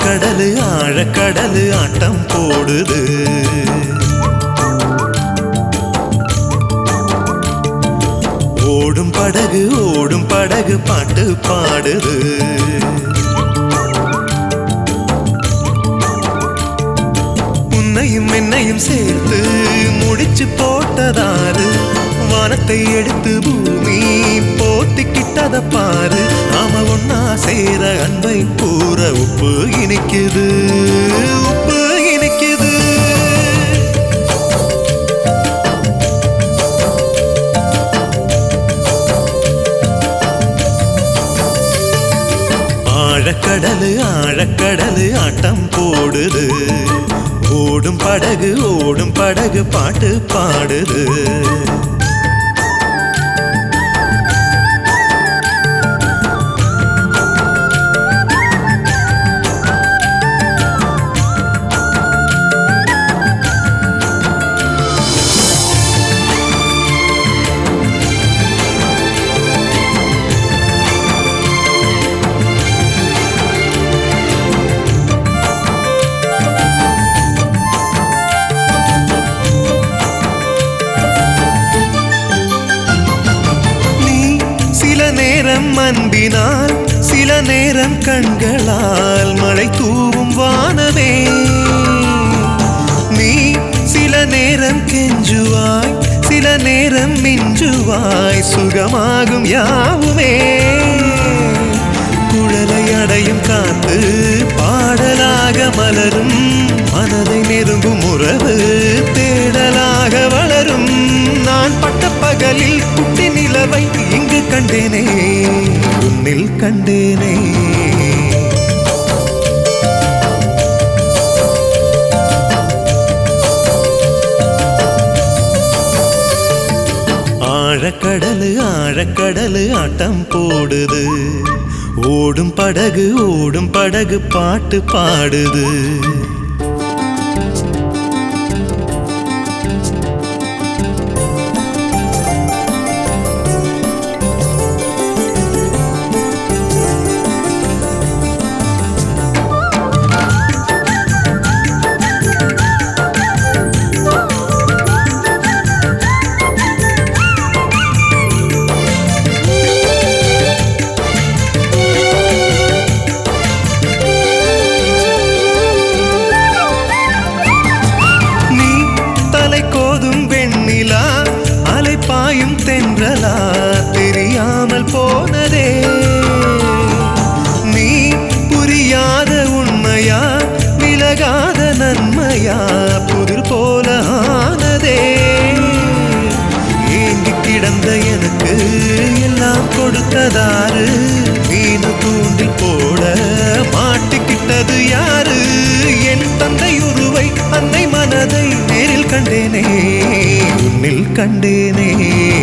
ஆழக்கடலு ஆழக்கடலு ஆட்டம் போடுது ஓடும் படகு ஓடும் படகு பாட்டு பாடுது உன்னையும் என்னையும் சேர்த்து முடிச்சு போட்டதாரு வானத்தை எடுத்து பூமி போத்திக்கிட்டத பாரு நாம ஒன்னா சேர அன்பை கூற உப்பு இனிக்குது உப்பு இனிக்குது ஆழக்கடலு ஆழக்கடலு ஆட்டம் போடுது ஓடும் படகு ஓடும் படகு பாட்டு பாடுது நீ சில நேரம் அன்பினால் சில நேரம் கண்களால் மழை தூவும் வானமே நீ சில நேரம் கெஞ்சுவாய் சில நேரம் மிஞ்சுவாய் சுகமாகும் யாவுமே குழலை அடையும் காத்து பாடலாக மலரும் மனதை நெருங்கும் உறவு தேடலாக வளரும் நான் பட்ட பகலில் குட்டி நிலவை இங்கு கண்டேனே உன்னில் கண்டேனே ஆழக்கடலு ஆழக்கடலு ஆட்டம் போடுது ஓடும் படகு ஓடும் படகு பாட்டு பாடுது நீ தலை கோதும் வெண்ணிலா அலை பாயும் தென்றலா தெரியாமல் போனதே நீ புரியாத உண்மையா விலகாத நன்மையா புதிர் போல ஆனதே ஏங்கி கிடந்த எனக்கு எல்லாம் கொடுத்ததாரு மீன தூண்டில் போட மாட்டிக்கிட்டது யாரு என் தந்தை உருவை அன்னை மனதை நேரில் கண்டேனே உன்னில் கண்டேனே